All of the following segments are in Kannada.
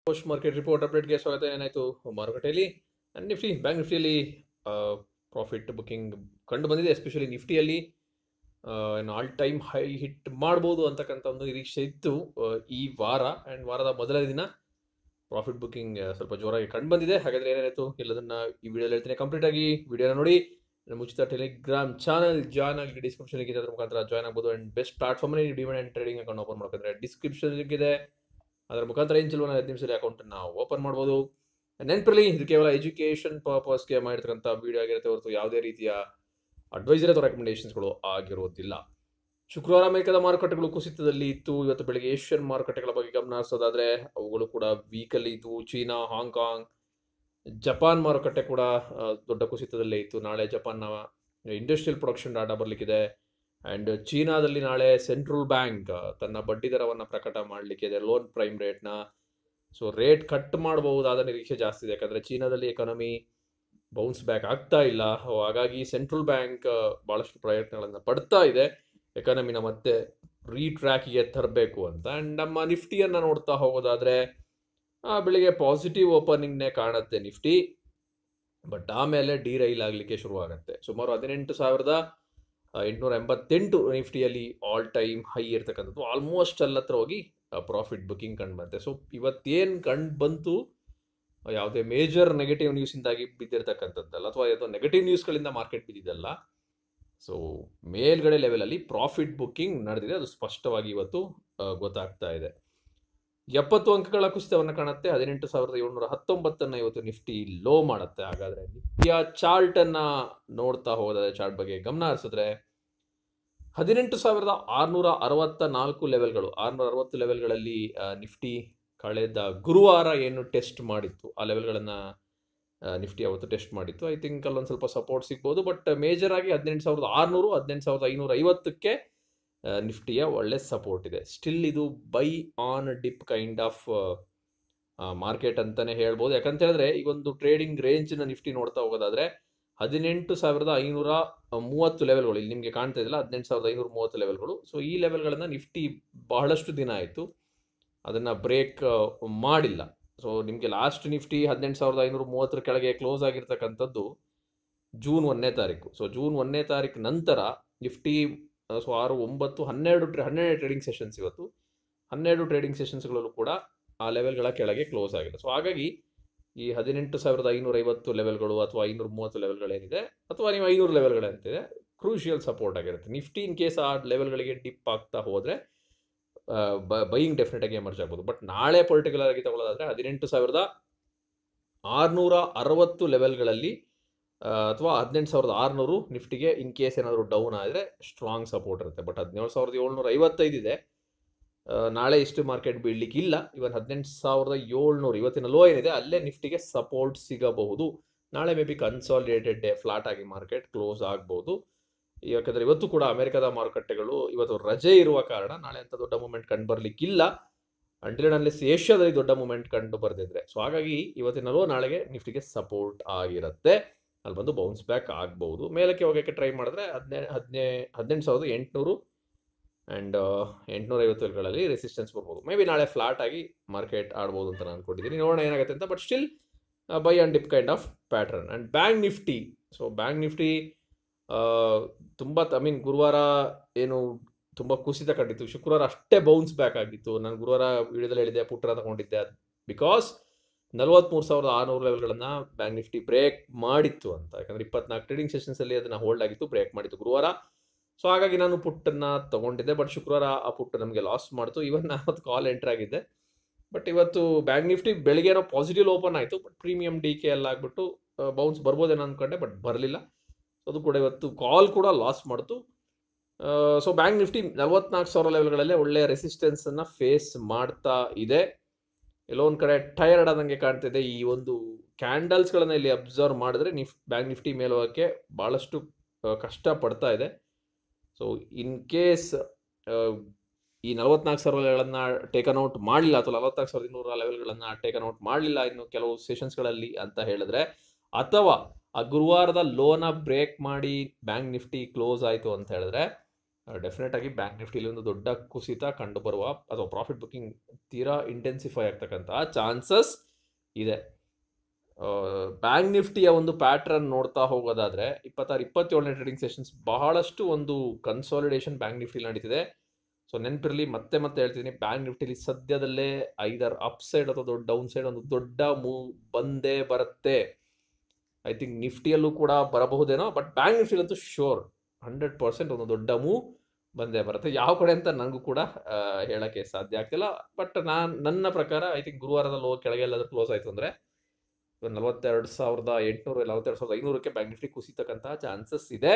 ಪೋಸ್ಟ್ ಮಾರ್ಕೆಟ್ ರಿಪೋರ್ಟ್ ಅಪ್ಡೇಟ್ಗೆ ಸ್ವಾಗತ ಏನಾಯಿತು ಮಾರುಕಟ್ಟೆಯಲ್ಲಿ ನಿಫ್ಟಿ ಬ್ಯಾಂಕ್ ನಿಫ್ಟಿಯಲ್ಲಿ ಪ್ರಾಫಿಟ್ ಬುಕ್ಕಿಂಗ್ ಕಂಡು ಬಂದಿದೆ ಎಸ್ಪೆಷಲಿ ನಿಫ್ಟಿಯಲ್ಲಿ ಏನು ಆಲ್ ಟೈಮ್ ಹೈ ಹಿಟ್ ಮಾಡ್ಬೋದು ಅಂತಕ್ಕಂಥ ಒಂದು ನಿರೀಕ್ಷೆ ಇತ್ತು ಆ, ಈ ವಾರ ಆ್ಯಂಡ್ ವಾರದ ಮೊದಲ ದಿನ ಪ್ರಾಫಿಟ್ ಬುಕ್ಕಿಂಗ್ ಸ್ವಲ್ಪ ಜೋರಾಗಿ ಕಂಡು ಬಂದಿದೆ ಹಾಗಾದರೆ ಏನೇನಾಯಿತು ಎಲ್ಲದನ್ನ ಈ ವಿಡಿಯೋದಲ್ಲಿ ಹೇಳ್ತೀನಿ ಕಂಪ್ಲೀಟ್ ಆಗಿ ವಿಡಿಯೋನ ನೋಡಿ ನಮ್ಮ ಉಚಿತ ಟೆಲಿಗ್ರಾಮ್ ಚಾನಲ್ ಜಾಯ್ನ್ ಆಗಿ ಡಿಸ್ಕ್ರಿಪ್ಷನ್ ಇದೆ ಅದ್ರ ಮುಖಾಂತರ ಜಾಯ್ನ್ ಆಗ್ಬೋದು ಆ್ಯಂಡ್ ಬೆಸ್ಟ್ ಪ್ಲಾಟ್ಫಾರ್ಮಲ್ಲಿ demat and trading account open ಮಾಡ್ಕೊಂಡ್ರೆ ಡಿಸ್ಕ್ರಿಪ್ಷನ್ ಇದೆ ಅದರ ಮುಖಾಂತರ ಏನು ಚಿಲ್ವನ ಹತ್ತು ನಿಮಿಷದಲ್ಲಿ ಅಕೌಂಟನ್ನು ಓಪನ್ ಮಾಡ್ಬೋದು ನೆನಪಿರಲಿ ಇದು ಕೇವಲ ಎಜುಕೇಷನ್ ಪರ್ಪಸ್ಗೆ ಮಾಡಿರ್ತಕ್ಕಂಥ ವಿಡಿಯೋ ಆಗಿರುತ್ತೆ ಹೊರತು ಯಾವುದೇ ರೀತಿಯ ಅಡ್ವೈಸರಿ ಅಥವಾ ರೆಕಮೆಂಡೇಷನ್ಸ್ಗಳು ಆಗಿರೋದಿಲ್ಲ ಶುಕ್ರವಾರ ಅಮೆರಿಕದ ಮಾರುಕಟ್ಟೆಗಳು ಕುಸಿತದಲ್ಲಿ ಇತ್ತು ಇವತ್ತು ಬೆಳಗ್ಗೆ ಏಷ್ಯನ್ ಮಾರುಕಟ್ಟೆಗಳ ಬಗ್ಗೆ ಗಮನ ಹರಿಸೋದಾದ್ರೆ ಅವುಗಳು ಕೂಡ ವೀಕಲ್ಲಿ ಇದ್ವು ಚೀನಾ ಹಾಂಗ್ಕಾಂಗ್ ಜಪಾನ್ ಮಾರುಕಟ್ಟೆ ಕೂಡ ಆ, ದೊಡ್ಡ ಕುಸಿತದಲ್ಲೇ ಇತ್ತು ನಾಳೆ ಜಪಾನ್ನ ಇಂಡಸ್ಟ್ರಿಯಲ್ ಪ್ರೊಡಕ್ಷನ್ ಡಾಟಾ ಬರಲಿಕ್ಕಿದೆ ಆ್ಯಂಡ್ ಚೀನಾದಲ್ಲಿ ನಾಳೆ ಸೆಂಟ್ರಲ್ ಬ್ಯಾಂಕ್ ತನ್ನ ಬಡ್ಡಿ ದರವನ್ನು ಪ್ರಕಟ ಮಾಡಲಿಕ್ಕಿದೆ ಲೋನ್ ಪ್ರೈಮ್ ರೇಟ್ನ ಸೊ ರೇಟ್ ಕಟ್ ಮಾಡಬಹುದಾದ ನಿರೀಕ್ಷೆ ಜಾಸ್ತಿ ಇದೆ ಯಾಕಂದರೆ ಚೀನಾದಲ್ಲಿ ಎಕಾನಮಿ ಬೌನ್ಸ್ ಬ್ಯಾಕ್ ಆಗ್ತಾ ಇಲ್ಲ ಹಾಗಾಗಿ ಸೆಂಟ್ರಲ್ ಬ್ಯಾಂಕ್ ಭಾಳಷ್ಟು ಪ್ರಯತ್ನಗಳನ್ನು ಪಡ್ತಾ ಇದೆ ಎಕಾನಮಿನ ಮತ್ತೆ ರೀಟ್ರ್ಯಾಕಿಗೆ ತರಬೇಕು ಅಂತ ಆ್ಯಂಡ್ ನಮ್ಮ ನಿಫ್ಟಿಯನ್ನು ನೋಡ್ತಾ ಹೋಗೋದಾದರೆ ಬೆಳಿಗ್ಗೆ ಪಾಸಿಟಿವ್ ಓಪನಿಂಗ್ನೇ ಕಾಣುತ್ತೆ ನಿಫ್ಟಿ ಬಟ್ ಆಮೇಲೆ ಡಿ ರೈಲ್ ಆಗಲಿಕ್ಕೆ ಶುರುವಾಗುತ್ತೆ ಸುಮಾರು ಹದಿನೆಂಟು ಸಾವಿರದ ಎಂಟುನೂರ ಎಂಬತ್ತೆಂಟು ನಿಫ್ಟಿಯಲ್ಲಿ ಆಲ್ ಟೈಮ್ ಹೈ ಇರ್ತಕ್ಕಂಥದ್ದು ಆಲ್ಮೋಸ್ಟ್ ಅಲ್ಲಿ ಹತ್ರ ಹೋಗಿ ಪ್ರಾಫಿಟ್ ಬುಕ್ಕಿಂಗ್ ಕಂಡು ಬಂತೆ ಸೊ ಇವತ್ತೇನು ಕಂಡು ಬಂತು ಆ, ಯಾವುದೇ ಮೇಜರ್ ನೆಗೆಟಿವ್ ನ್ಯೂಸಿಂದಾಗಿ ಬಿದ್ದಿರ್ತಕ್ಕಂಥದ್ದಲ್ಲ ಅಥವಾ ಯಾವುದೋ ನೆಗೆಟಿವ್ ನ್ಯೂಸ್ಗಳಿಂದ ಮಾರ್ಕೆಟ್ ಬಿದ್ದಿದ್ದಲ್ಲ ಸೊ ಮೇಲ್ಗಡೆ ಲೆವೆಲಲ್ಲಿ ಪ್ರಾಫಿಟ್ ಬುಕ್ಕಿಂಗ್ ನಡೆದಿದೆ ಅದು ಸ್ಪಷ್ಟವಾಗಿ ಇವತ್ತು ಆ, ಗೊತ್ತಾಗ್ತಾ ಇದೆ ಎಪ್ಪತ್ತು ಅಂಕಗಳ ಕುಸಿತವನ್ನು ಕಾಣುತ್ತೆ ಹದಿನೆಂಟು ಸಾವಿರದ ಏಳ್ನೂರ ಹತ್ತೊಂಬತ್ತನ್ನು ಇವತ್ತು ನಿಫ್ಟಿ ಲೋ ಮಾಡುತ್ತೆ ಹಾಗಾದರೆ ನಿಫ್ಟಿಯ ಚಾರ್ಟನ್ನು ನೋಡ್ತಾ ಹೋದರೆ ಚಾರ್ಟ್ ಬಗ್ಗೆ ಗಮನ ಹರಿಸಿದ್ರೆ ಹದಿನೆಂಟು ಸಾವಿರದ ಆರುನೂರ ಅರವತ್ತ ನಾಲ್ಕು ಲೆವೆಲ್ಗಳು ಆರುನೂರ ಅರವತ್ತು ಲೆವೆಲ್ಗಳಲ್ಲಿ ಆ, ನಿಫ್ಟಿ ಕಳೆದ ಗುರುವಾರ ಏನು ಟೆಸ್ಟ್ ಮಾಡಿತ್ತು ಆ ಲೆವೆಲ್ಗಳನ್ನು ನಿಫ್ಟಿ ಅವತ್ತು ಟೆಸ್ಟ್ ಮಾಡಿತ್ತು ಐ ಥಿಂಕ್ ಅಲ್ಲೊಂದು ಸ್ವಲ್ಪ ಸಪೋರ್ಟ್ ಸಿಗ್ಬೋದು ಬಟ್ ಮೇಜರ್ ಆಗಿ ಹದಿನೆಂಟು ಸಾವಿರದ ಆರುನೂರು ಹದಿನೆಂಟು ಸಾವಿರದ ಐನೂರ ಐವತ್ತಕ್ಕೆ ಆ, ನಿಫ್ಟಿಯ ಒಳ್ಳೆ ಸಪೋರ್ಟ್ ಇದೆ ಸ್ಟಿಲ್ ಇದು buy on dip kind of market ಅಂತಲೇ ಹೇಳ್ಬೋದು ಯಾಕಂತ ಹೇಳಿದ್ರೆ ಈ ಒಂದು ಟ್ರೇಡಿಂಗ್ ರೇಂಜ್ನ ನಿಫ್ಟಿ ನೋಡ್ತಾ ಹೋಗೋದಾದ್ರೆ ಹದಿನೆಂಟು ಸಾವಿರದ ಐನೂರ ಮೂವತ್ತು ಲೆವೆಲ್ಗಳು ಇಲ್ಲಿ ನಿಮಗೆ ಕಾಣ್ತಾ ಇದಿಲ್ಲ ಹದಿನೆಂಟು ಸಾವಿರದ ಐನೂರ ಮೂವತ್ತು ಲೆವೆಲ್ಗಳು ಸೊ ಈ ಲೆವೆಲ್ಗಳನ್ನು ನಿಫ್ಟಿ ಬಹಳಷ್ಟು ದಿನ ಆಯಿತು ಅದನ್ನು ಬ್ರೇಕ್ ಮಾಡಿಲ್ಲ ಸೊ ನಿಮಗೆ ಲಾಸ್ಟ್ ನಿಫ್ಟಿ ಹದಿನೆಂಟು ಸಾವಿರದ ಐನೂರ ಮೂವತ್ತರ ಕೆಳಗೆ ಕ್ಲೋಸ್ ಆಗಿರ್ತಕ್ಕಂಥದ್ದು ಜೂನ್ ಒಂದನೇ ತಾರೀಕು ಸೊ ಜೂನ್ ಒಂದನೇ ತಾರೀಕು ನಂತರ ನಿಫ್ಟಿ ಆ, ಸೊ ಆರು ಒಂಬತ್ತು ಹನ್ನೆರಡು ಟ್ರೆ ಹನ್ನೆರಡು ಟ್ರೇಡಿಂಗ್ ಸೆಷನ್ಸ್ ಇವತ್ತು ಹನ್ನೆರಡು ಟ್ರೇಡಿಂಗ್ ಸೆಷನ್ಸ್ಗಳಲ್ಲೂ ಕೂಡ ಆ ಲೆವೆಲ್ಗಳ ಕೆಳಗೆ ಕ್ಲೋಸ್ ಆಗಿದೆ ಸೊ ಹಾಗಾಗಿ ಈ ಹದಿನೆಂಟು ಸಾವಿರದ ಐನೂರ ಐವತ್ತು ಲೆವೆಲ್ಗಳು ಅಥವಾ ಐನೂರ ಮೂವತ್ತು ಲೆವೆಲ್ಗಳೇನಿದೆ ಅಥವಾ ನೀವು ಐನೂರು ಲೆವೆಲ್ಗಳಂತಿದೆ ಕ್ರೂಷಿಯಲ್ ಸಪೋರ್ಟ್ ಆಗಿರುತ್ತೆ ನಿಫ್ಟಿ ಇನ್ ಕೇಸ್ ಆ ಲೆವೆಲ್ಗಳಿಗೆ ಡಿಪ್ ಆಗ್ತಾ ಹೋದರೆ ಬೈಯಿಂಗ್ ಡೆಫಿನೆಟಾಗಿ ಎಮರ್ಜ್ ಆಗ್ಬೋದು ಬಟ್ ನಾಳೆ ಪರ್ಟಿಕ್ಯುಲರ್ ಆಗಿ ತಗೊಳ್ಳೋದಾದರೆ ಹದಿನೆಂಟು ಸಾವಿರದ ಆರುನೂರ ಅರವತ್ತು ಲೆವೆಲ್ಗಳಲ್ಲಿ ಆ, ಅಥವಾ ಹದಿನೆಂಟು ಸಾವಿರದ ಆರುನೂರು ನಿಫ್ಟಿಗೆ ಇನ್ ಕೇಸ್ ಏನಾದರೂ ಡೌನ್ ಆದರೆ ಸ್ಟ್ರಾಂಗ್ ಸಪೋರ್ಟ್ ಇರುತ್ತೆ ಬಟ್ ಹದಿನೇಳು ಸಾವಿರದ ಏಳ್ನೂರ ಐವತ್ತೈದು ಇದೆ ಆ, ನಾಳೆ ಇಷ್ಟು ಮಾರ್ಕೆಟ್ ಬೀಳಲಿಕ್ಕಿಲ್ಲ ಇವನ್ ಹದಿನೆಂಟು ಸಾವಿರದ ಏಳ್ನೂರು ಇವತ್ತಿನ ಲೋ ಏನಿದೆ ಅಲ್ಲೇ ನಿಫ್ಟಿಗೆ ಸಪೋರ್ಟ್ ಸಿಗಬಹುದು ನಾಳೆ maybe consolidated day flat ಆಗಿ ಮಾರ್ಕೆಟ್ ಕ್ಲೋಸ್ ಆಗ್ಬೋದು ಯಾಕಂದರೆ ಇವತ್ತು ಕೂಡ ಅಮೆರಿಕದ ಮಾರುಕಟ್ಟೆಗಳು ಇವತ್ತು ರಜೆ ಇರುವ ಕಾರಣ ನಾಳೆ ಅಂತ ದೊಡ್ಡ ಮೂಮೆಂಟ್ ಕಂಡು ಬರಲಿಕ್ಕಿಲ್ಲ ಅಂಟಿಲ್ ಅನ್ಲೆಸ್ ಏಷ್ಯಾದಲ್ಲಿ ದೊಡ್ಡ ಮೂಮೆಂಟ್ ಕಂಡು ಬರ್ದಿದ್ರೆ ಸೊ ಹಾಗಾಗಿ ಇವತ್ತಿನ ಲೋ ನಾಳೆಗೆ ನಿಫ್ಟಿಗೆ ಸಪೋರ್ಟ್ ಆಗಿರುತ್ತೆ ಅಲ್ಲಿ ಬಂದು ಬೌನ್ಸ್ ಬ್ಯಾಕ್ ಆಗ್ಬೋದು ಮೇಲಕ್ಕೆ ಹೋಗೋಕ್ಕೆ ಟ್ರೈ ಮಾಡಿದ್ರೆ ಹದಿನೇ ಹದಿನೇ ಹದಿನೆಂಟು ಸಾವಿರದ ಎಂಟುನೂರು ಆ್ಯಂಡ್ ಎಂಟುನೂರ ಐವತ್ತುಗಳಲ್ಲಿ ರೆಸಿಸ್ಟೆನ್ಸ್ ಬರ್ಬೋದು ಮೇ ಬಿ ನಾಳೆ ಫ್ಲಾಟ್ ಆಗಿ ಮಾರ್ಕೆಟ್ ಆಡ್ಬೋದು ಅಂತ ನಾನು ಅನ್ಕೊಂಡಿದ್ದೀನಿ ನೋಡೋಣ ಏನಾಗುತ್ತೆ ಅಂತ but still buy and dip kind of pattern and Bank Nifty so Bank Nifty ತುಂಬ ಐ ಮೀನ್ ಗುರುವಾರ ಏನು ತುಂಬ ಕುಸಿತ ಕಂಡಿತ್ತು ಶುಕ್ರವಾರ ಅಷ್ಟೇ ಬೌನ್ಸ್ ಬ್ಯಾಕ್ ಆಗಿತ್ತು ನಾನು ಗುರುವಾರ ವಿಡಿಯೋದಲ್ಲಿ ಹೇಳಿದ್ದೆ ಪುಟ್ರ ತಗೊಂಡಿದ್ದೆ ಬಿಕಾಸ್ ನಲವತ್ತ್ಮೂರು ಸಾವಿರದ ಆರುನೂರು ಲೆವೆಲ್ಗಳನ್ನು ಬ್ಯಾಂಕ್ ನಿಫ್ಟಿ ಬ್ರೇಕ್ ಮಾಡಿತ್ತು ಅಂತ ಯಾಕಂದರೆ ಇಪ್ಪತ್ನಾಲ್ಕು ಟ್ರೇಡಿಂಗ್ ಸೆಷನ್ಸಲ್ಲಿ ಅದನ್ನು ಹೋಲ್ಡ್ ಆಗಿತ್ತು ಬ್ರೇಕ್ ಮಾಡಿತ್ತು ಗುರುವಾರ ಸೊ ಹಾಗಾಗಿ ನಾನು ಪುಟ್ಟನ್ನು ತೊಗೊಂಡಿದ್ದೆ ಬಟ್ ಶುಕ್ರವಾರ ಆ ಪುಟ್ಟು ನಮಗೆ ಲಾಸ್ ಮಾಡ್ತು ಇವನ್ ಅವತ್ತು ಕಾಲ್ ಎಂಟರ್ ಆಗಿದ್ದೆ ಬಟ್ ಇವತ್ತು ಬ್ಯಾಂಕ್ ನಿಫ್ಟಿ ಬೆಳಗ್ಗೆ ಏನೋ ಪಾಸಿಟಿವ್ ಓಪನ್ ಆಯಿತು ಬಟ್ ಪ್ರೀಮಿಯಂ ಡಿ ಕೆ ಎಲ್ಲ ಆಗಿಬಿಟ್ಟು ಬೌನ್ಸ್ ಬರ್ಬೋದೇನೋ ಅಂದ್ಕೊಂಡೆ ಬಟ್ ಬರಲಿಲ್ಲ ಅದು ಕೂಡ ಇವತ್ತು ಕಾಲ್ ಕೂಡ ಲಾಸ್ ಮಾಡ್ತು ಸೊ ಬ್ಯಾಂಕ್ ನಿಫ್ಟಿ ನಲವತ್ನಾಲ್ಕು ಸಾವಿರ ಲೆವೆಲ್ಗಳಲ್ಲೇ ಒಳ್ಳೆಯ ರೆಸಿಸ್ಟೆನ್ಸನ್ನು ಫೇಸ್ ಮಾಡ್ತಾ ಇದೆ ಎಲ್ಲೋ ಒಂದು ಕಡೆ ಟಯರ್ಡ್ ಆದಂಗೆ ಕಾಣ್ತಿದೆ ಈ ಒಂದು ಕ್ಯಾಂಡಲ್ಸ್ಗಳನ್ನು ಇಲ್ಲಿ ಅಬ್ಸರ್ವ್ ಮಾಡಿದ್ರೆ ನಿಫ್ ಬ್ಯಾಂಕ್ ನಿಫ್ಟಿ ಮೇಲೆ ಹೋಗೋಕ್ಕೆ ಭಾಳಷ್ಟು ಆ, ಕಷ್ಟ ಪಡ್ತಾ ಇದೆ ಸೊ ಇನ್ ಕೇಸ್ ಈ ನಲವತ್ನಾಲ್ಕು ಸಾವಿರಗಳನ್ನು ಟೇಕನ್ ಔಟ್ ಮಾಡಲಿಲ್ಲ ಅಥವಾ ನಲವತ್ನಾಲ್ಕು ಸಾವಿರದ ಇನ್ನೂರ ಲೆವೆಲ್ಗಳನ್ನು ಟೇಕನ್ ಔಟ್ ಮಾಡಲಿಲ್ಲ ಇನ್ನು ಕೆಲವು ಸೆಷನ್ಸ್ಗಳಲ್ಲಿ ಅಂತ ಹೇಳಿದ್ರೆ ಅಥವಾ ಆ ಗುರುವಾರದ ಲೋನ ಬ್ರೇಕ್ ಮಾಡಿ ಬ್ಯಾಂಕ್ ನಿಫ್ಟಿ ಕ್ಲೋಸ್ ಆಯಿತು ಅಂತ ಹೇಳಿದ್ರೆ ಡೆಫಿನೆಟ್ ಆಗಿ ಬ್ಯಾಂಕ್ ನಿಫ್ಟಿಲಿ ಒಂದು ದೊಡ್ಡ ಕುಸಿತ ಕಂಡುಬರುವ ಅಥವಾ ಪ್ರಾಫಿಟ್ ಬುಕ್ಕಿಂಗ್ ತೀರಾ ಇಂಟೆನ್ಸಿಫೈ ಆಗ್ತಕ್ಕಂತಹ ಚಾನ್ಸಸ್ ಇದೆ ಬ್ಯಾಂಕ್ ನಿಫ್ಟಿಯ ಒಂದು ಪ್ಯಾಟ್ರನ್ ನೋಡ್ತಾ ಹೋಗೋದಾದ್ರೆ ಇಪ್ಪತ್ತಾರು ಇಪ್ಪತ್ತೇಳನೇ ಟ್ರೇಡಿಂಗ್ ಸೆಷನ್ಸ್ ಬಹಳಷ್ಟು ಒಂದು ಕನ್ಸಾಲಿಡೇಷನ್ ಬ್ಯಾಂಕ್ ನಿಫ್ಟಿಲಿ ನಡೀತಿದೆ ಸೊ ನೆನಪಿರಲಿ ಮತ್ತೆ ಮತ್ತೆ ಹೇಳ್ತಿದ್ದೀನಿ ಬ್ಯಾಂಕ್ ನಿಫ್ಟಿಲಿ ಸದ್ಯದಲ್ಲೇ ಐದರ್ ಅಪ್ ಸೈಡ್ ಅಥವಾ ದೊಡ್ಡ ಡೌನ್ ಸೈಡ್ ಒಂದು ದೊಡ್ಡ ಮೂವ್ ಬಂದೇ ಬರುತ್ತೆ ಐ ಥಿಂಕ್ ನಿಫ್ಟಿಯಲ್ಲೂ ಕೂಡ ಬರಬಹುದೇನೋ ಬಟ್ ಬ್ಯಾಂಕ್ ನಿಫ್ಟಿಲಂತೂ ಶೋರ್ ಹಂಡ್ರೆಡ್ ಪರ್ಸೆಂಟ್ ಒಂದು ದೊಡ್ಡ ಮೂವ್ ಬಂದೇ ಬರುತ್ತೆ ಯಾವ ಕಡೆ ಅಂತ ನನಗೂ ಕೂಡ ಆ, ಹೇಳಕ್ಕೆ ಸಾಧ್ಯ ಆಗ್ತಿಲ್ಲ ಬಟ್ ನಾನು ನನ್ನ ಪ್ರಕಾರ ಐ ಥಿಂಕ್ ಗುರುವಾರದಲ್ಲಿ ಹೋಗಿ ಕೆಳಗೆ ಎಲ್ಲಾದ್ರೂ ಕ್ಲೋಸ್ ಆಯಿತು ಅಂದರೆ ನಲವತ್ತೆರಡು ಸಾವಿರದ ಎಂಟುನೂರ ನಲವತ್ತೆರಡು ಸಾವಿರದ ಐನೂರಕ್ಕೆ ಬ್ಯಾಂಕ್ ನಿಫ್ಟಿ ಕುಸಿತಕ್ಕಂತಹ ಚಾನ್ಸಸ್ ಇದೆ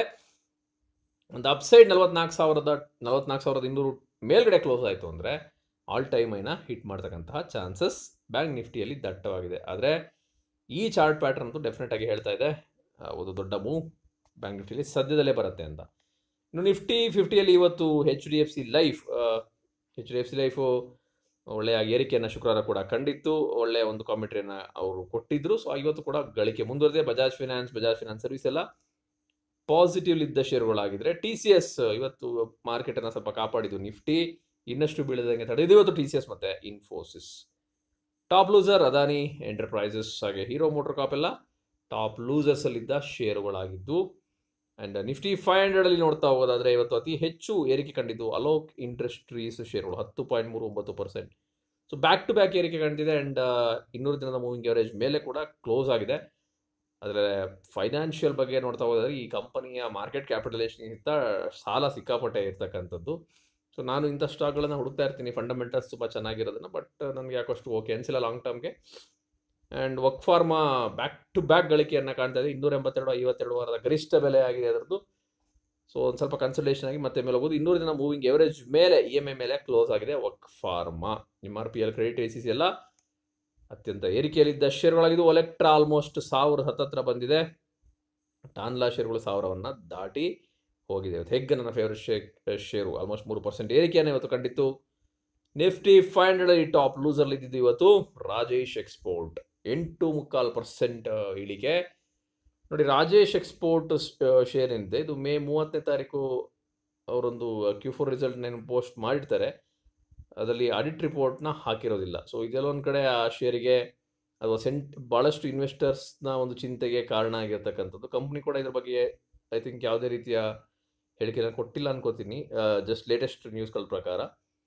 ಒಂದು ಅಪ್ಸೈಡ್ ನಲವತ್ನಾಲ್ಕು ಸಾವಿರದ ನಲವತ್ನಾಲ್ಕು ಸಾವಿರದ ಇನ್ನೂರು ಮೇಲ್ಗಡೆ ಕ್ಲೋಸ್ ಆಯಿತು ಅಂದರೆ ಆಲ್ ಟೈಮ್ ಐನ ಹಿಟ್ ಮಾಡ್ತಕ್ಕಂತಹ ಚಾನ್ಸಸ್ ಬ್ಯಾಂಕ್ ನಿಫ್ಟಿಯಲ್ಲಿ ದಟ್ಟವಾಗಿದೆ ಆದರೆ ಈ ಚಾರ್ಟ್ ಪ್ಯಾಟರ್ನ್ ಅಂತೂ ಡೆಫಿನೆಟ್ ಆಗಿ ಹೇಳ್ತಾ ಇದೆ ಆ, ಒಂದು ದೊಡ್ಡ ಮೂವ್ ಬ್ಯಾಂಕ್ ನಿಫ್ಟಿಲಿ ಸದ್ಯದಲ್ಲೇ ಬರುತ್ತೆ ಅಂತ ಇನ್ನು ನಿಫ್ಟಿ ಫಿಫ್ಟಿಯಲ್ಲಿ ಇವತ್ತು H D F C life H D F C life ಒಳ್ಳೆಯ ಏರಿಕೆಯನ್ನು ಶುಕ್ರವಾರ ಕೂಡ ಕಂಡಿತ್ತು ಒಳ್ಳೆಯ ಒಂದು ಕಾಮೆಂಟ್ರಿಯನ್ನು ಅವರು ಕೊಟ್ಟಿದ್ರು ಸೊ ಇವತ್ತು ಕೂಡ ಗಳಿಕೆ ಮುಂದುವರೆದಿದೆ Bajaj Finance Bajaj Finance service ಎಲ್ಲ ಪಾಸಿಟಿವ್ ಇದ್ದ ಷೇರುಗಳಾಗಿದ್ರೆ ಟಿ ಸಿ ಎಸ್ ಇವತ್ತು ಮಾರ್ಕೆಟನ್ನು ಸ್ವಲ್ಪ ಕಾಪಾಡಿದ್ದು ನಿಫ್ಟಿ ಇನ್ನಷ್ಟು ಬೀಳದಂಗೆ ತಡೆದು ಇವತ್ತು ಟಿ ಸಿ ಎಸ್ ಮತ್ತು Infosys top loser Adani Enterprises ಹಾಗೆ ಹೀರೋ ಮೋಟರ್ ಕಾಪ್ ಎಲ್ಲ ಟಾಪ್ ಲೂಸರ್ಸಲ್ಲಿದ್ದ ಷೇರುಗಳಾಗಿದ್ದು ಆ್ಯಂಡ್ ನಿಫ್ಟಿ ಫೈವ್ ಹಂಡ್ರೆಡಲ್ಲಿ ನೋಡ್ತಾ ಹೋಗೋದಾದರೆ ಇವತ್ತು ಅತಿ ಹೆಚ್ಚು ಏರಿಕೆ ಕಂಡಿದ್ದು ಅಲೋಕ್ ಇಂಡಸ್ಟ್ರೀಸ್ ಷೇರುಗಳು ಹತ್ತು ಪಾಯಿಂಟ್ ಮೂರು ಒಂಬತ್ತು percent so back to back ಏರಿಕೆ ಕಂಡಿದೆ ಆ್ಯಂಡ್ ಇನ್ನೂರು ದಿನದ ಮೂವಿಂಗ್ ಅವರೇಜ್ ಮೇಲೆ ಕೂಡ ಕ್ಲೋಸ್ ಆಗಿದೆ ಆದರೆ ಫೈನಾನ್ಷಿಯಲ್ ಬಗ್ಗೆ ನೋಡ್ತಾ ಹೋದರೆ ಈ ಕಂಪನಿಯ ಮಾರ್ಕೆಟ್ ಕ್ಯಾಪಿಟಲೇಷನ್ಗಿಂತ ಸಾಲ ಸಿಕ್ಕಾಪಟ್ಟೆ ಇರ್ತಕ್ಕಂಥದ್ದು ಸೊ ನಾನು ಇಂಥ ಸ್ಟಾಕ್ಗಳನ್ನು ಹುಡುಕ್ತಾ ಇರ್ತೀನಿ ಫಂಡಮೆಂಟಲ್ಸ್ ತುಂಬ ಚೆನ್ನಾಗಿರೋದನ್ನು ಬಟ್ ನನಗೆ ಯಾಕಷ್ಟು ಓಕೆ ಅನಿಸಿಲ್ಲ ಲಾಂಗ್ ಟರ್ಮ್ಗೆ ಆ್ಯಂಡ್ ವಕ್ ಫಾರ್ಮಾ ಬ್ಯಾಕ್ ಟು ಬ್ಯಾಕ್ ಗಳಿಕೆಯನ್ನು ಕಾಣ್ತಾ ಇದೆ ಇನ್ನೂರ ಎಂಬತ್ತೆರಡು ಐವತ್ತೆರಡು ವಾರದ ಗರಿಷ್ಠ ಬೆಲೆ ಆಗಿದೆ ಅದರದ್ದು ಸೊ ಒಂದು ಸ್ವಲ್ಪ ಕನ್ಸಲ್ಟೇಷನ್ ಆಗಿ ಮತ್ತೆ ಮೇಲೆ ಹೋಗೋದು ಇನ್ನೂರು ದಿನ ಮೂವಿಂಗ್ ಎವರೇಜ್ ಮೇಲೆ ಇ ಎಮ್ ಐ ಮೇಲೆ ಕ್ಲೋಸ್ ಆಗಿದೆ ವಕ್ pharma M R P L credit I C C ಎಲ್ಲ ಅತ್ಯಂತ ಏರಿಕೆಯಲ್ಲಿದ್ದ ಷೇರುಗಳಾಗಿದ್ದು ಒಲೆಕ್ಟ್ರಾ ಆಲ್ಮೋಸ್ಟ್ ಸಾವಿರದ ಹತ್ತತ್ರ ಬಂದಿದೆ ಟಾನ್ಲಾ ಷೇರುಗಳು ಸಾವಿರವನ್ನು ದಾಟಿ ಹೋಗಿದೆ ಇವತ್ತು ಹೆಗ್ ನನ್ನ ಫೇವ್ರೆಟ್ ಶೇ ಶೇರು ಆಲ್ಮೋಸ್ಟ್ ಮೂರು ಪರ್ಸೆಂಟ್ ಏರಿಕೆಯನ್ನು ಇವತ್ತು ಕಂಡಿತ್ತು ನಿಫ್ಟಿ ಫೈವ್ ಹಂಡ್ರೆಡ್ ಟಾಪ್ ಲೂಸರ್ಲಿ ಇದ್ದಿದ್ದು ಇವತ್ತು ರಾಜೇಶ್ ಎಕ್ಸ್ಪೋರ್ಟ್ ಎಂಟು ಮುಕ್ಕಾಲು ಪರ್ಸೆಂಟ್ ಇಳಿಕೆ ನೋಡಿ ರಾಜೇಶ್ ಎಕ್ಸ್ಪೋರ್ಟ್ ಶೇರ್ ಏನಿದೆ ಇದು ಮೇ ಮೂವತ್ತನೇ ತಾರೀಕು ಅವರೊಂದು ಕ್ಯೂ ಫೋರ್ ರಿಸಲ್ಟ್ನೇನು ಪೋಸ್ಟ್ ಮಾಡಿರ್ತಾರೆ ಅದರಲ್ಲಿ ಆಡಿಟ್ ರಿಪೋರ್ಟ್ನ ಹಾಕಿರೋದಿಲ್ಲ ಸೊ ಇದೆಲ್ಲ ಒಂದು ಕಡೆ ಆ ಶೇರಿಗೆ ಅದು ಸೆಂಟ್ ಭಾಳಷ್ಟು ಇನ್ವೆಸ್ಟರ್ಸ್ನ ಒಂದು ಚಿಂತೆಗೆ ಕಾರಣ ಆಗಿರ್ತಕ್ಕಂಥದ್ದು ಕಂಪ್ನಿ ಕೂಡ ಇದ್ರ ಬಗ್ಗೆ ಐ ಥಿಂಕ್ ಯಾವುದೇ ರೀತಿಯ ಹೇಳಿಕೆನ ಕೊಟ್ಟಿಲ್ಲ ಅನ್ಕೋತೀನಿ ಜಸ್ಟ್ ಲೇಟೆಸ್ಟ್ ನ್ಯೂಸ್ಗಳ ಪ್ರಕಾರ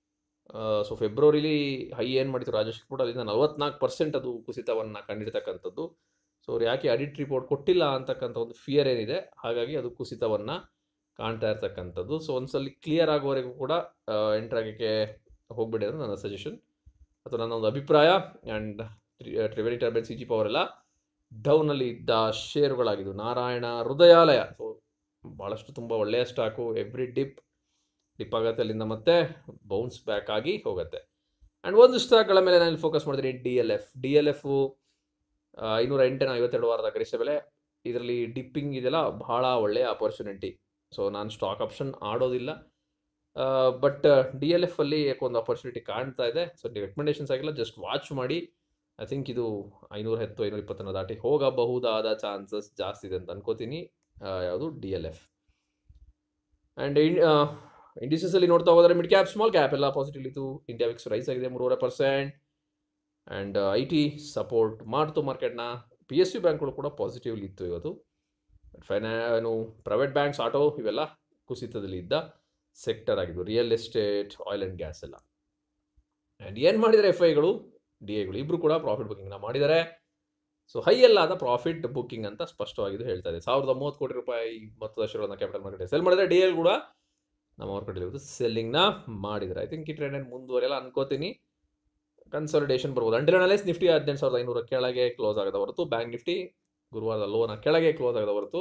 ಸೊ ಫೆಬ್ರವರಿಲಿ ಹೈ ಏನು ಮಾಡಿತ್ತು ರಾಜೇಶ್ ಎಕ್ಸ್ಪೋರ್ಟ್ ಅಲ್ಲಿಂದ ನಲವತ್ನಾಲ್ಕು ಪರ್ಸೆಂಟ್ ಅದು ಕುಸಿತವನ್ನು ಕಂಡಿರ್ತಕ್ಕಂಥದ್ದು ಸೊ ಅವ್ರು ಯಾಕೆ ಆಡಿಟ್ ರಿಪೋರ್ಟ್ ಕೊಟ್ಟಿಲ್ಲ ಅಂತಕ್ಕಂಥ ಒಂದು ಫಿಯರ್ ಏನಿದೆ ಹಾಗಾಗಿ ಅದು ಕುಸಿತವನ್ನು ಕಾಣ್ತಾ ಇರ್ತಕ್ಕಂಥದ್ದು ಸೊ ಒಂದ್ಸಲಿ ಕ್ಲಿಯರ್ ಆಗೋವರೆಗೂ ಕೂಡ ಎಂಟರ್ ಆಗೋಕ್ಕೆ ಹೋಗ್ಬಿಡಿ ಅದು ನನ್ನ ಸಜೆಷನ್ ಅಥವಾ ನನ್ನ ಒಂದು ಅಭಿಪ್ರಾಯ and Triveni turbine C G power ಎಲ್ಲ ಡೌನಲ್ಲಿ ಇದ್ದ ಷೇರುಗಳಾಗಿದ್ದು ನಾರಾಯಣ ಹೃದಯಾಲಯ ಸೊ ಭಾಳಷ್ಟು ತುಂಬ ಒಳ್ಳೆಯ ಸ್ಟಾಕು ಎವ್ರಿ ಡಿಪ್ ಡಿಪ್ ಆಗುತ್ತೆ ಅಲ್ಲಿಂದ ಮತ್ತೆ ಬೌನ್ಸ್ ಬ್ಯಾಕ್ ಆಗಿ ಹೋಗುತ್ತೆ ಆ್ಯಂಡ್ ಒಂದು ಸ್ಟಾಕ್ಗಳ ಮೇಲೆ ನಾನು ಫೋಕಸ್ ಮಾಡಿದ್ದೀನಿ D L F D L F ಐನೂರ ಎಂಟನ ಐವತ್ತೆರಡು ವಾರದ ಗರಿಷ್ಠ ಬೆಲೆ ಇದರಲ್ಲಿ ಡಿಪ್ಪಿಂಗ್ ಇದೆಲ್ಲ ಬಹಳ ಒಳ್ಳೆಯ ಅಪರ್ಚುನಿಟಿ ಸೊ ನಾನು ಸ್ಟಾಕ್ ಆಪ್ಷನ್ ಆಡೋದಿಲ್ಲ ಬಟ್ ಡಿ ಎಲ್ ಎಫ್ ಅಲ್ಲಿ ಒಂದು ಅಪರ್ಚುನಿಟಿ ಕಾಣ್ತಾ ಇದೆ ಸೊ ರೆಕಮೆಂಡೇಶನ್ಸ್ ಆಗಿಲ್ಲ ಜಸ್ಟ್ ವಾಚ್ ಮಾಡಿ ಐ ಥಿಂಕ್ ಇದು ಐನೂರ ಹತ್ತು ಐನೂರ ಇಪ್ಪತ್ತನ್ನು ದಾಟಿ ಹೋಗಬಹುದಾದ ಚಾನ್ಸಸ್ ಜಾಸ್ತಿ ಇದೆ ಅಂತ ಅನ್ಕೋತೀನಿ ಯಾವುದು ಡಿ ಎಲ್ ಎಫ್ ಆ್ಯಂಡ್ ಇಂಡಿಸಸಲ್ಲಿ ನೋಡ್ತಾ ಹೋದರೆ ಮಿಡ್ ಕ್ಯಾಪ್ ಸ್ಮಾಲ್ ಕ್ಯಾಪ್ ಎಲ್ಲ ಪಾಸಿಟಿವ್ ಇತ್ತು ಇಂಡಿಯಾ ವಿಕ್ಸ್ ರೈಸ್ ಆಗಿದೆ ಮೂರುವರೆ percent and I T support ಮಾಡ್ತು ಮಾರ್ಕೆಟ್ನ ಪಿ ಎಸ್ ಯು ಬ್ಯಾಂಕ್ಗಳು ಕೂಡ ಪಾಸಿಟಿವ್ಲಿ ಇತ್ತು ಇವತ್ತು ಫೈನಾ ಏನು ಪ್ರೈವೇಟ್ ಬ್ಯಾಂಕ್ಸ್ ಆಟೋ ಇವೆಲ್ಲ ಕುಸಿತದಲ್ಲಿ ಇದ್ದ ಸೆಕ್ಟರ್ ಆಗಿದ್ದು real estate oil and gas ಎಲ್ಲ ಆ್ಯಂಡ್ ಏನು ಮಾಡಿದ್ದಾರೆ ಎಫ್ ಐಗಳು ಡಿ ಎಗಳು ಇಬ್ಬರು ಕೂಡ ಪ್ರಾಫಿಟ್ ಬುಕ್ಕಿಂಗ್ನ ಮಾಡಿದ್ದಾರೆ ಸೊ ಹೈ ಅಲ್ಲಾದ ಪ್ರಾಫಿಟ್ ಬುಕ್ಕಿಂಗ್ ಅಂತ ಸ್ಪಷ್ಟವಾಗಿದ್ದು ಹೇಳ್ತಾ ಇದೆ ಸಾವಿರದ ಮೂವತ್ತು ಕೋಟಿ ರೂಪಾಯಿ ಮೊತ್ತದ ಶೇರುಗಳನ್ನು ಕ್ಯಾಪಿಟಲ್ ಮಾರ್ಕೆಟ್ ಸೆಲ್ ಮಾಡಿದರೆ ಡಿ ಎಲ್ ಕೂಡ ನಮ್ಮ ಮಾರ್ಕೆಟಲ್ಲಿ ಇವತ್ತು ಸೆಲ್ಲಿಂಗ್ನ ಮಾಡಿದ್ದಾರೆ ಐ ಥಿಂಕ್ ಈ ಟ್ರೆಂಡ್ ಏನು ಮುಂದುವರೆಯಲ್ಲ ಅನ್ಕೋತೀನಿ ಕನ್ಸಾಲಿಡೇಷನ್ ಬರ್ಬೋದು ಅಂಟಿಲ್ ಅನಲೈಸ್ ನಿಫ್ಟಿ ಹದಿನೆಂಟು ಸಾವಿರದ ಐನೂರ ಕೆಳಗೆ ಕ್ಲೋಸ್ ಆಗದ ಹೊರತು ಬ್ಯಾಂಕ್ ನಿಫ್ಟಿ ಗುರುವಾರದ ಲೋನ ಕೆಳಗೆ ಕ್ಲೋಸ್ ಆಗದ ಹೊರತು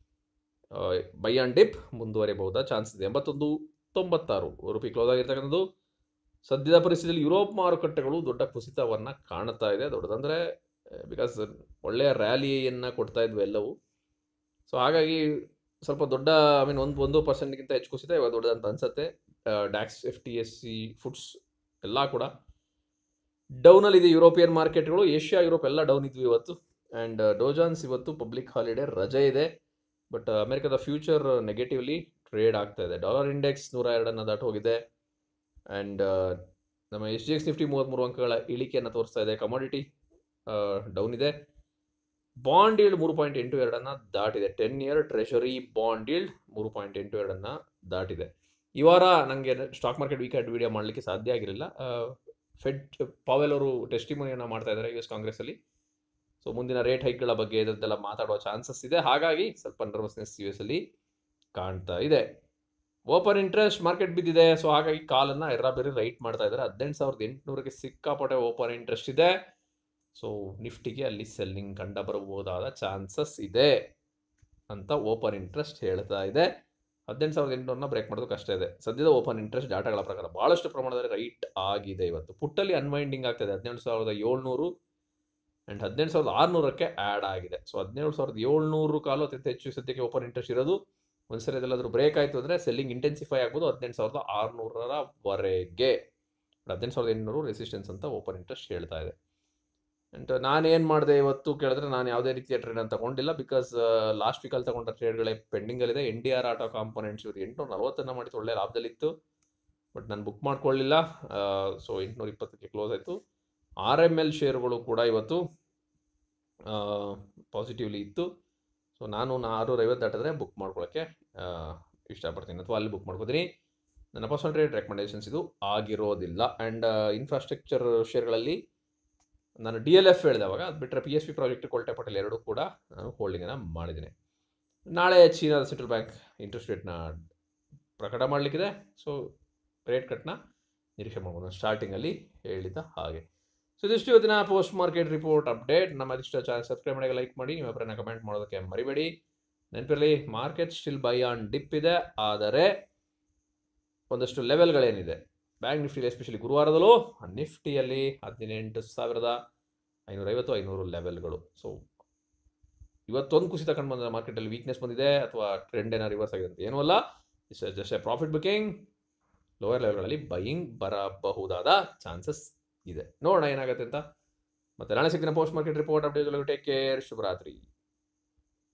ಬೈ ಆನ್ ಡಿಪ್ ಮುಂದುವರಿಬಹುದಾ ಚಾನ್ಸ್ ಇದೆ ಎಂಬತ್ತೊಂದು ತೊಂಬತ್ತಾರು ರೂಪಾಯಿ ಕ್ಲೋಸ್ ಆಗಿರ್ತಕ್ಕಂಥದ್ದು ಸದ್ಯದ ಪರಿಸ್ಥಿತಿಯಲ್ಲಿ ಯುರೋಪ್ ಮಾರುಕಟ್ಟೆಗಳು ದೊಡ್ಡ ಕುಸಿತವನ್ನು ಕಾಣ್ತಾ ಇದೆ ದೊಡ್ಡದಂದರೆ ಬಿಕಾಸ್ ಒಳ್ಳೆಯ ರ್ಯಾಲಿಯನ್ನು ಕೊಡ್ತಾ ಇದ್ವು ಎಲ್ಲವೂ ಸೊ ಹಾಗಾಗಿ ಸ್ವಲ್ಪ ದೊಡ್ಡ ಐ ಮೀನ್ ಒಂದು ಒಂದು ಪರ್ಸೆಂಟ್ಗಿಂತ ಹೆಚ್ಚು ಕುಸಿತ ಇವಾಗ ದೊಡ್ಡದಂತ ಅನ್ಸುತ್ತೆ DAX F T S C foods ಎಲ್ಲ ಕೂಡ ಡೌನಲ್ಲಿದೆ ಯುರೋಪಿಯನ್ ಮಾರ್ಕೆಟ್ಗಳು ಏಷ್ಯಾ ಯುರೋಪ್ ಎಲ್ಲ ಡೌನ್ ಇದ್ವು ಇವತ್ತು ಆ್ಯಂಡ್ ಡೋಜಾನ್ಸ್ ಇವತ್ತು ಪಬ್ಲಿಕ್ ಹಾಲಿಡೇ ರಜೆ ಇದೆ ಬಟ್ ಅಮೆರಿಕದ ಫ್ಯೂಚರ್ ನೆಗೆಟಿವ್ಲಿ ಟ್ರೇಡ್ ಆಗ್ತಾ ಇದೆ ಡಾಲರ್ ಇಂಡೆಕ್ಸ್ ನೂರ ಎರಡನ್ನು ದಾಟಿ ಹೋಗಿದೆ ಆ್ಯಂಡ್ ನಮ್ಮ ಎಸ್ ಜಿ ಎಕ್ಸ್ ನಿಫ್ಟಿ ಮೂವತ್ತ್ಮೂರು ಅಂಕಗಳ ಇಳಿಕೆಯನ್ನು ತೋರಿಸ್ತಾ ಇದೆ ಕಮಾಡಿಟಿ ಡೌನ್ ಇದೆ ಬಾಂಡ್ ಈಲ್ಡ್ ಮೂರು ಪಾಯಿಂಟ್ ಎಂಟು ಎರಡನ್ನು ದಾಟಿದೆ ten year treasury bond yield ಮೂರು ಪಾಯಿಂಟ್ ಎಂಟು ಎರಡನ್ನು ದಾಟಿದೆ ಈ ವಾರ ನನಗೆ ಸ್ಟಾಕ್ ಮಾರ್ಕೆಟ್ ವೀಕೆಂಡ್ ವಿಡಿಯೋ ಮಾಡಲಿಕ್ಕೆ ಸಾಧ್ಯ ಆಗಿರಲಿಲ್ಲ ಫೆಡ್ ಪಾವೆಲ್ ಅವರು ಟೆಸ್ಟಿಮೋನಿಯನ್ನು ಮಾಡ್ತಾ ಇದ್ದಾರೆ ಯು ಎಸ್ ಕಾಂಗ್ರೆಸ್ಸಲ್ಲಿ ಸೊ ಮುಂದಿನ ರೇಟ್ ಹೈಕ್ಗಳ ಬಗ್ಗೆ ಇದನ್ನೆಲ್ಲ ಮಾತಾಡುವ ಚಾನ್ಸಸ್ ಇದೆ ಹಾಗಾಗಿ ಸ್ವಲ್ಪ ನರ್ವಸ್ನೆಸ್ ಯು ಎಸ್ ಅಲ್ಲಿ ಕಾಣ್ತಾ ಇದೆ ಓಪನ್ ಇಂಟ್ರೆಸ್ಟ್ ಮಾರ್ಕೆಟ್ ಬಿದ್ದಿದೆ ಸೊ ಹಾಗಾಗಿ ಕಾಲನ್ನು ಎರ್ರಾಬೇರಿ ರೈಟ್ ಮಾಡ್ತಾ ಇದ್ದಾರೆ ಹದಿನೆಂಟು ಸಾವಿರದ ಎಂಟುನೂರಕ್ಕೆ ಸಿಕ್ಕಾಪಟ್ಟೆ ಓಪನ್ ಇಂಟ್ರೆಸ್ಟ್ ಇದೆ ಸೊ ನಿಫ್ಟಿಗೆ ಅಲ್ಲಿ ಸೆಲ್ಲಿಂಗ್ ಕಂಡ ಬರಬಹುದಾದ ಚಾನ್ಸಸ್ ಇದೆ ಅಂತ ಓಪನ್ ಇಂಟ್ರೆಸ್ಟ್ ಹೇಳ್ತಾ ಇದೆ ಹದಿನೆಂಟು ಸಾವಿರದ ಎಂಟುನೂರನ್ನ ಬ್ರೇಕ್ ಮಾಡೋದು ಕಷ್ಟ ಇದೆ ಸದ್ಯದ ಓಪನ್ ಇಂಟ್ರೆಸ್ಟ್ ಡಾಟಾಗಳ ಪ್ರಕಾರ ಭಾಳಷ್ಟು ಪ್ರಮಾಣದಲ್ಲಿ ರೈಟ್ ಆಗಿದೆ ಇವತ್ತು ಪುಟ್ಟಲ್ಲಿ ಅನ್ವೈಂಡಿಂಗ್ ಆಗ್ತಾಯಿದೆ ಹದಿನೆಂಟು ಸಾವಿರದ ಏಳ್ನೂರು ಆ್ಯಂಡ್ ಹದಿನೆಂಟು ಸಾವಿರದ ಆರುನೂರಕ್ಕೆ ಆ್ಯಡ್ ಆಗಿದೆ ಸೊ ಹದಿನೇಳು ಸಾವಿರದ ಏಳ್ನೂರು ಕಾಲು ಅತ್ಯಂತ ಹೆಚ್ಚು ಸದ್ಯಕ್ಕೆ ಓಪನ್ ಇಂಟ್ರೆಸ್ಟ್ ಇರೋದು ಒಂದ್ಸರಿ ಅದೆಲ್ಲಾದ್ರೂ ಬ್ರೇಕ್ ಆಯಿತು ಅಂದರೆ ಸೆಲ್ಲಿಂಗ್ ಇಂಟೆನ್ಸಿಫೈ ಆಗ್ಬೋದು ಹದಿನೆಂಟು ಸಾವಿರದ ಆರುನೂರರವರೆಗೆ ಹದಿನೆಂಟು ಸಾವಿರದ ಎಂಟುನೂರು ರೆಸಿಸ್ಟೆನ್ಸ್ ಅಂತ ಓಪನ್ ಇಂಟ್ರೆಸ್ಟ್ ಹೇಳ್ತಾ ಇದೆ ಆ್ಯಂಡ್ ನಾನೇನು ಮಾಡಿದೆ ಇವತ್ತು ಕೇಳಿದ್ರೆ ನಾನು ಯಾವುದೇ ರೀತಿಯ ಟ್ರೇಡನ್ನು ತಗೊಂಡಿಲ್ಲ ಬಿಕಾಸ್ ಲಾಸ್ಟ್ ವೀಕಲ್ಲಿ ತಗೊಂಡ ಟ್ರೇಡ್ಗಳೇ ಪೆಂಡಿಂಗಲ್ಲಿದೆ N D R auto components ಇವತ್ತು ಎಂಟುನೂರ ನಲ್ವತ್ತನ್ನು ಮಾಡಿತ್ತು ಒಳ್ಳೆ ಲಾಭದಲ್ಲಿತ್ತು ಬಟ್ ನಾನು ಬುಕ್ ಮಾಡ್ಕೊಳ್ಳಿಲ್ಲ ಸೊ ಎಂಟುನೂರ ಇಪ್ಪತ್ತಕ್ಕೆ ಕ್ಲೋಸ್ ಆಯಿತು ಆರ್ ಎಮ್ ಎಲ್ ಶೇರುಗಳು ಕೂಡ ಇವತ್ತು ಪಾಸಿಟಿವ್ಲಿ ಇತ್ತು ಸೊ ನಾನು ಆರುನೂರ ಐವತ್ತು ದಾಟಿದ್ರೆ ಬುಕ್ ಮಾಡ್ಕೊಳ್ಳೋಕ್ಕೆ ಇಷ್ಟಪಡ್ತೀನಿ ಅಥವಾ ಅಲ್ಲಿ ಬುಕ್ ಮಾಡ್ಕೋತೀನಿ ನನ್ನ ಪರ್ಸನಲ್ ಟ್ರೇಡ್ ರೆಕಮೆಂಡೇಷನ್ಸ್ ಇದು ಆಗಿರೋದಿಲ್ಲ ಆ್ಯಂಡ್ ಇನ್ಫ್ರಾಸ್ಟ್ರಕ್ಚರ್ ಶೇರ್ಗಳಲ್ಲಿ ನಾನು ಡಿ ಎಲ್ ಎಫ್ ಹೇಳಿದೆ ಅವಾಗ ಅದು ಬಿಟ್ಟರೆ P S P project Kolte Patel ಎರಡೂ ಕೂಡ ನಾನು ಹೋಲ್ಡಿಂಗನ್ನು ಮಾಡಿದ್ದೀನಿ ನಾಳೆ ಚೀನಾದ ಸೆಂಟ್ರಲ್ ಬ್ಯಾಂಕ್ ಇಂಟ್ರೆಸ್ಟ್ ರೇಟ್ನ ಪ್ರಕಟ ಮಾಡಲಿಕ್ಕಿದೆ ಸೊ ರೇಟ್ ಕಟ್ನ ನಿರೀಕ್ಷೆ ಮಾಡ್ಬೋದು ಸ್ಟಾರ್ಟಿಂಗಲ್ಲಿ ಹೇಳಿದ ಹಾಗೆ ಸೊ ಇದಿಷ್ಟು ಇವತ್ತಿನ ಪೋಸ್ಟ್ ಮಾರ್ಕೆಟ್ ರಿಪೋರ್ಟ್ ಅಪ್ಡೇಟ್ ನಮ್ಮ ಇದಿಷ್ಟು ಚಾನಲ್ ಸಬ್ಸ್ಕ್ರೈಬ್ ಮಾಡಿ ಲೈಕ್ ಮಾಡಿ ನಿಮ್ಮ ಅಭಿಪ್ರಾಯನ ಕಮೆಂಟ್ ಮಾಡೋದಕ್ಕೆ ಮರಿಬೇಡಿ ನೆನಪಿರಲಿ market still buy on dip ಇದೆ ಆದರೆ ಒಂದಷ್ಟು ಲೆವೆಲ್ಗಳೇನಿದೆ ಬ್ಯಾಂಕ್ ನಿಫ್ಟಿಲಿ ಎಸ್ಪೆಷಲಿ ಗುರುವಾರದಲ್ಲೂ ನಿಫ್ಟಿಯಲ್ಲಿ ಹದಿನೆಂಟು ಸಾವಿರದ ಐನೂರೈವತ್ತು ಐನೂರು ಲೆವೆಲ್ಗಳು ಸೊ ಇವತ್ತೊಂದು ಕುಸಿತ ಕಂಡು ಬಂದ ಮಾರ್ಕೆಟಲ್ಲಿ ವೀಕ್ನೆಸ್ ಬಂದಿದೆ ಅಥವಾ ಟ್ರೆಂಡ್ ಏನೋ ರಿವರ್ಸ್ ಆಗಿದೆ ಅಂತ ಏನೂ ಅಲ್ಲ it's just a profit booking lower ಲೆವೆಲ್ಗಳಲ್ಲಿ ಬೈಯಿಂಗ್ ಬರಬಹುದಾದ ಚಾನ್ಸಸ್ ಇದೆ ನೋಡೋಣ ಏನಾಗುತ್ತೆ ಅಂತ ಮತ್ತೆ ನಾಳೆ ಸಿಗ್ತೀನಿ post market report update take care ಶುಭರಾತ್ರಿ